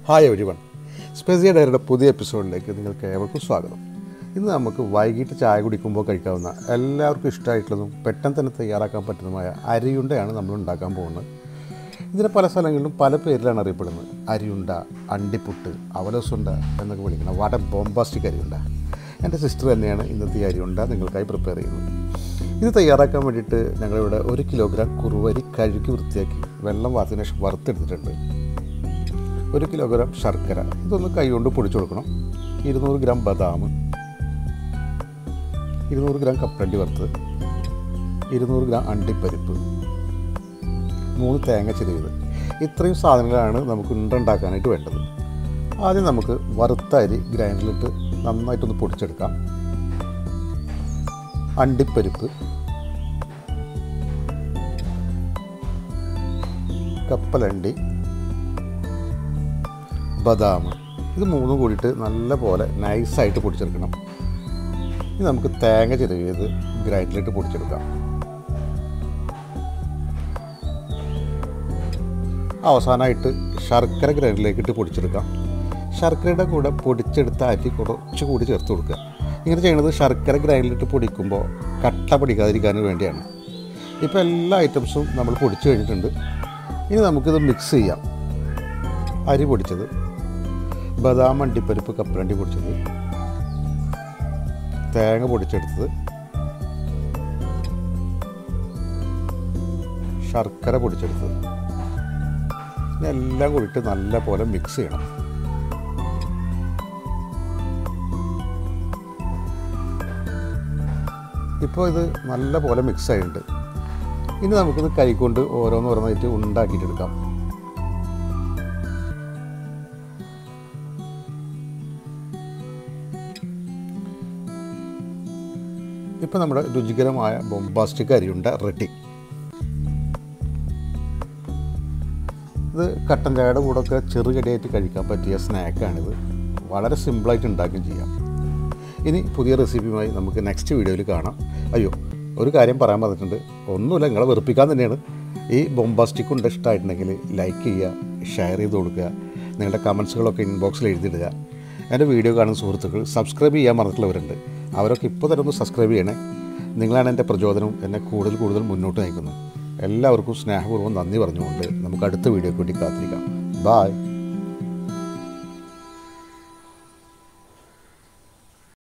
hi everyone സ്പെസിയ ഡയറിയുടെ പുതിയ എപ്പിസോഡിലേക്ക് നിങ്ങൾക്ക് ഏവർക്കും സ്വാഗതം ഇന്ന് നമുക്ക് വൈകിട്ട് ചായ കുടിക്കുമ്പോൾ കഴിക്കാവുന്ന എല്ലാവർക്കും ഇഷ്ടമായിട്ടുള്ളതും പെട്ടെന്ന് തന്നെ തയ്യാറാക്കാൻ പറ്റുന്നതുമായ അരിയുണ്ടയാണ് നമ്മൾ ഉണ്ടാക്കാൻ പോകുന്നത് ഇതിനെ പല സ്ഥലങ്ങളിലും പല പേരിലാണ് അറിയപ്പെടുന്നത് അരിയുണ്ട അണ്ടിപ്പുട്ട് അവലസുണ്ട എന്നൊക്കെ വിളിക്കുന്നത് വാട്ട ബോംബാസ്റ്റിക് അരിയുണ്ട എൻ്റെ സിസ്റ്റർ തന്നെയാണ് ഇന്നത്തെ ഈ അരിയുണ്ട നിങ്ങൾക്കായി പ്രിപ്പയർ ചെയ്യുന്നത് ഇത് തയ്യാറാക്കാൻ വേണ്ടിയിട്ട് ഞങ്ങളിവിടെ ഒരു കിലോഗ്രാം കുറുവരി കഴുകി വൃത്തിയാക്കി വെള്ളം വാർത്തതിന് ശേഷം വറുത്തെടുത്തിട്ടുണ്ട് ഒരു കിലോഗ്രാം ശർക്കര ഇതൊന്ന് കൈകൊണ്ട് പൊടിച്ചു കൊടുക്കണം ഇരുന്നൂറ് ഗ്രാം ബദാം ഇരുന്നൂറ് ഗ്രാം കപ്പലണ്ടി വറുത്ത് ഇരുന്നൂറ് ഗ്രാം അണ്ടിപ്പരിപ്പ് മൂന്ന് തേങ്ങ ചിരവിയത് ഇത്രയും സാധനങ്ങളാണ് നമുക്ക് ഉണ്ടുണ്ടാക്കാനായിട്ട് വേണ്ടത് ആദ്യം നമുക്ക് വറുത്ത അരി ഗ്രൈൻഡറിലിട്ട് നന്നായിട്ടൊന്ന് പൊടിച്ചെടുക്കാം അണ്ടിപ്പരിപ്പ് കപ്പലണ്ടി ബദാം ഇത് മൂന്നും കൂടിയിട്ട് നല്ല പോലെ നൈസായിട്ട് പൊടിച്ചെടുക്കണം ഇനി നമുക്ക് തേങ്ങ ചിരവിയത് ഗ്രൈൻഡറിലിട്ട് പൊടിച്ചെടുക്കാം അവസാനമായിട്ട് ശർക്കര ഗ്രൈൻഡറിലേക്ക് ഇട്ട് പൊടിച്ചെടുക്കാം ശർക്കരയുടെ കൂടെ പൊടിച്ചെടുത്ത അരി കുറച്ച് കൂടി ചേർത്ത് കൊടുക്കുക ഇങ്ങനെ ചെയ്യുന്നത് ശർക്കര ഗ്രൈൻഡറിലിട്ട് പൊടിക്കുമ്പോൾ കട്ട പിടിക്കാതിരിക്കാൻ വേണ്ടിയാണ് ഇപ്പോൾ എല്ലാ ഐറ്റംസും നമ്മൾ പൊടിച്ചു കഴിഞ്ഞിട്ടുണ്ട് ഇനി നമുക്കിത് മിക്സ് ചെയ്യാം അരി പൊടിച്ചത് ബദാം അണ്ടിപ്പരിപ്പ് കപ്പലണ്ടി പൊടിച്ചത് തേങ്ങ പൊടിച്ചെടുത്തത് ശർക്കര പൊടിച്ചെടുത്തത് ഇതെല്ലാം കൂടിയിട്ട് നല്ല പോലെ മിക്സ് ചെയ്യണം ഇപ്പോൾ ഇത് നല്ല പോലെ മിക്സ് ആയിട്ടുണ്ട് ഇനി നമുക്കിത് കൈകൊണ്ട് ഓരോന്ന് ഓരോന്നായിട്ട് ഉണ്ടാക്കിയിട്ടെടുക്കാം ഇപ്പോൾ നമ്മുടെ രുചികരമായ ബൊംബാസ്റ്റിക് അരിയുണ്ട റെഡി ഇത് കട്ടൻ ചായയുടെ കൂടെയൊക്കെ ചെറുകടിയായിട്ട് കഴിക്കാൻ പറ്റിയ സ്നാക്കാണിത് വളരെ സിമ്പിളായിട്ട് ഉണ്ടാക്കുകയും ചെയ്യാം ഇനി പുതിയ റെസിപ്പിയുമായി നമുക്ക് നെക്സ്റ്റ് വീഡിയോയിൽ കാണാം അയ്യോ ഒരു കാര്യം പറയാൻ പറഞ്ഞിട്ടുണ്ട് ഒന്നുമില്ല നിങ്ങളെ വെറുപ്പിക്കാൻ തന്നെയാണ് ഈ ബൊംബാസ്റ്റിക് ഉണ്ട് ഇഷ്ടമായിട്ടുണ്ടെങ്കിൽ ലൈക്ക് ചെയ്യുക ഷെയർ ചെയ്ത് കൊടുക്കുക നിങ്ങളുടെ കമൻസുകളൊക്കെ ഇൻബോക്സിൽ എഴുതിയിടുക എൻ്റെ വീഡിയോ കാണുന്ന സുഹൃത്തുക്കൾ സബ്സ്ക്രൈബ് ചെയ്യാൻ മറന്നിട്ടുള്ളവരുണ്ട് അവരൊക്കെ ഇപ്പോൾ തന്നെ ഒന്ന് സബ്സ്ക്രൈബ് ചെയ്യണേ നിങ്ങളാണ് എൻ്റെ പ്രചോദനവും എന്നെ കൂടുതൽ കൂടുതൽ മുന്നോട്ട് നയിക്കുന്നത് എല്ലാവർക്കും സ്നേഹപൂർവ്വം നന്ദി പറഞ്ഞുകൊണ്ട് നമുക്ക് അടുത്ത വീഡിയോയ്ക്ക് വേണ്ടി കാത്തിരിക്കാം ബായ്